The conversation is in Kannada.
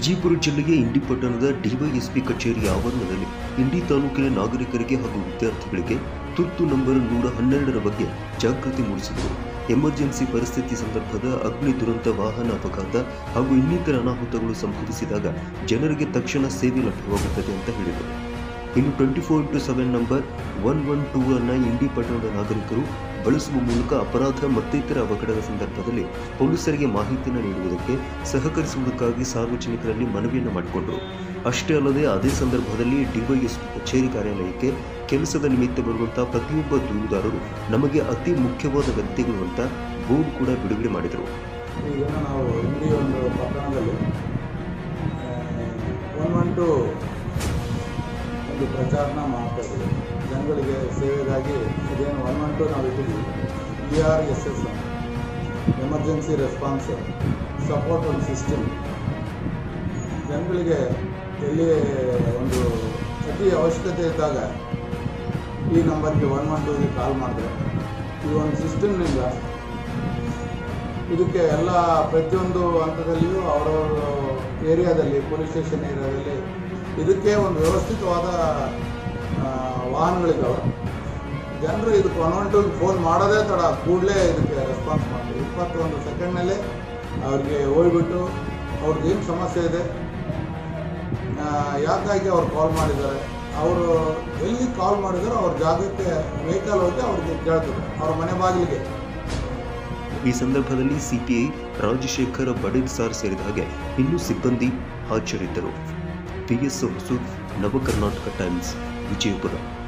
ವಿಜಯಪುರ ಜಿಲ್ಲೆಯ ಇಂಡಿ ಪಟ್ಟಣದ ಡಿವೈಎಸ್ಪಿ ಕಚೇರಿ ಆವರಣದಲ್ಲಿ ಇಂಡಿ ತಾಲೂಕಿನ ನಾಗರಿಕರಿಗೆ ಹಾಗೂ ವಿದ್ಯಾರ್ಥಿಗಳಿಗೆ ತುರ್ತು ನಂಬರ್ ನೂರ ಹನ್ನೆರಡರ ಬಗ್ಗೆ ಜಾಗೃತಿ ಮೂಡಿಸಿದರು ಎಮರ್ಜೆನ್ಸಿ ಪರಿಸ್ಥಿತಿ ಸಂದರ್ಭದ ಅಗ್ನಿ ದುರಂತ ವಾಹನ ಅಪಘಾತ ಹಾಗೂ ಇನ್ನಿತರ ಅನಾಹುತಗಳು ಸಂಭವಿಸಿದಾಗ ಜನರಿಗೆ ತಕ್ಷಣ ಸೇವೆ ಲಭ್ಯವಾಗುತ್ತದೆ ಅಂತ ಹೇಳಿದರು ಇನ್ನು twenty four into seven number one one two ಅನ್ನ ಇಂಡಿ ಪಟ್ಟಣದ ನಾಗರಿಕರು ಬಳಸುವ ಮೂಲಕ ಅಪರಾಧ ಮತ್ತಿತರ ಅವಘಡದ ಸಂದರ್ಭದಲ್ಲಿ ಪೊಲೀಸರಿಗೆ ಮಾಹಿತಿಯನ್ನು ನೀಡುವುದಕ್ಕೆ ಸಹಕರಿಸುವುದಕ್ಕಾಗಿ ಸಾರ್ವಜನಿಕರಲ್ಲಿ ಮನವಿಯನ್ನು ಮಾಡಿಕೊಂಡರು ಅಷ್ಟೇ ಅಲ್ಲದೆ ಅದೇ ಸಂದರ್ಭದಲ್ಲಿ ಡಿವೈಎಸ್ಪಿ ಕಚೇರಿ ಕಾರ್ಯಾಲಯಕ್ಕೆ ಕೆಲಸದ ನಿಮಿತ್ತ ಬರುವಂತಹ ಪ್ರತಿಯೊಬ್ಬ ದೂರುದಾರರು ನಮಗೆ ಅತಿ ಮುಖ್ಯವಾದ ವ್ಯಕ್ತಿಗಳು ಅಂತ ಬೋರ್ಡ್ ಕೂಡ ಬಿಡುಗಡೆ ಮಾಡಿದರು ಈಗ ನಾವು ಹಿಂದಿ ಒಂದು ಪಟ್ಟಣದಲ್ಲಿ ಒನ್ ಒನ್ ಟು ಒಂದು ಪ್ರಚಾರನ ಮಾಡ್ತಾ ಇದ್ದೀವಿ ಜನಗಳಿಗೆ ಸೇವೆಗಾಗಿ ಇದೇನು ಒನ್ ಒನ್ ಟು ನಾವು ಇಟ್ಟಿದ್ದೀವಿ E R S S emergency response support ಒಂದು ಸಿಸ್ಟಮ್ ಜನಗಳಿಗೆ ಎಲ್ಲಿ ಒಂದು ಅತಿ ಅವಶ್ಯಕತೆ ಇದ್ದಾಗ ಈ ನಂಬರ್ಗೆ ಒನ್ ಒನ್ ಟೂಗೆ ಕಾಲ್ ಮಾಡಿದ್ರೆ ಈ ಒಂದು ಸಿಸ್ಟಮ್ನಿಂದ ಇದಕ್ಕೆ ಎಲ್ಲ ಪ್ರತಿಯೊಂದು ಹಂತದಲ್ಲಿಯೂ ಅವರವರ ಏರಿಯಾದಲ್ಲಿ ಪೊಲೀಸ್ ಸ್ಟೇಷನ್ ಏರಿಯಾದಲ್ಲಿ ಇದಕ್ಕೆ ಒಂದು ವ್ಯವಸ್ಥಿತವಾದ ಆ, ವಾಹನಗಳಿದ್ದಾವೆ ಜನರು ಇದಕ್ಕೆ ಒನ್ ಒನ್ ಟೂಗೆ ಫೋನ್ ಮಾಡೋದೇ ತಡ ಕೂಡಲೇ ಇದಕ್ಕೆ ರೆಸ್ಪಾನ್ಸ್ ಮಾಡ್ತೀವಿ ಇಪ್ಪತ್ತೊಂದು ಸೆಕೆಂಡ್ನಲ್ಲೇ ಅವ್ರಿಗೆ ಹೋಗ್ಬಿಟ್ಟು ಅವ್ರಿಗೆ ಏನು ಸಮಸ್ಯೆ ಇದೆ ಆ, ಯಾಕಾಗಿ ಅವ್ರು ಕಾಲ್ ಮಾಡಿದ್ದಾರೆ ಅವರು ಎಲ್ಲಿ ಕಾಲ್ ಮಾಡಿದಾರೋ ಅವ್ರ ಜಾಗಕ್ಕೆ ವೆಹಿಕಲ್ ಹೋಗಿ ಅವ್ರಿಗೆ ಕೇಳ್ತಾರೆ ಅವ್ರ ಮನೆ ಬಾಗಿಲಿಗೆ ಈ ಸಂದರ್ಭದಲ್ಲಿ ಸಿಪಿಐ ರಾಜಶೇಖರ ಬಡೇಲ್ ಸಾರ್ ಸೇರಿದ ಹಾಗೆ ಇನ್ನೂ ಸಿಬ್ಬಂದಿ ಹಾಜರಿದ್ದರು ಪಿಎಸ್ ಹೊಸೂರ್ ನವಕರ್ನಾಟಕ ಟೈಮ್ಸ್ ವಿಜಯಪುರ